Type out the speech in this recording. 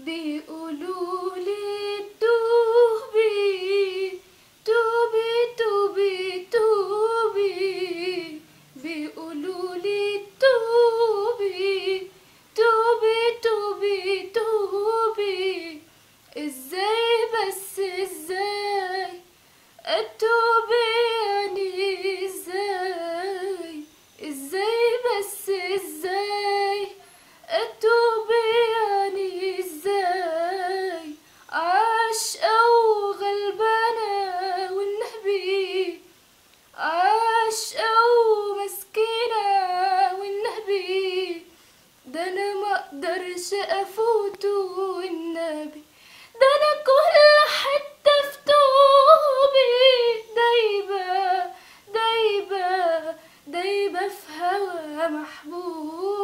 بيقولوا لي توبي توبي توبي توبي بيقولوا لي توبي توبي توبي توبي ازاي بس ازاي التوبة يعني ازاي ازاي بس ازاي التوبة يعني ازاي عاشقة وغلبانة والنهبي عاشقة ومسكينة والنهبي ده انا ما اقدرش افوت والنبي ده انا كل حتة في توبي دايبة دايبة دايبة في هوا محبوب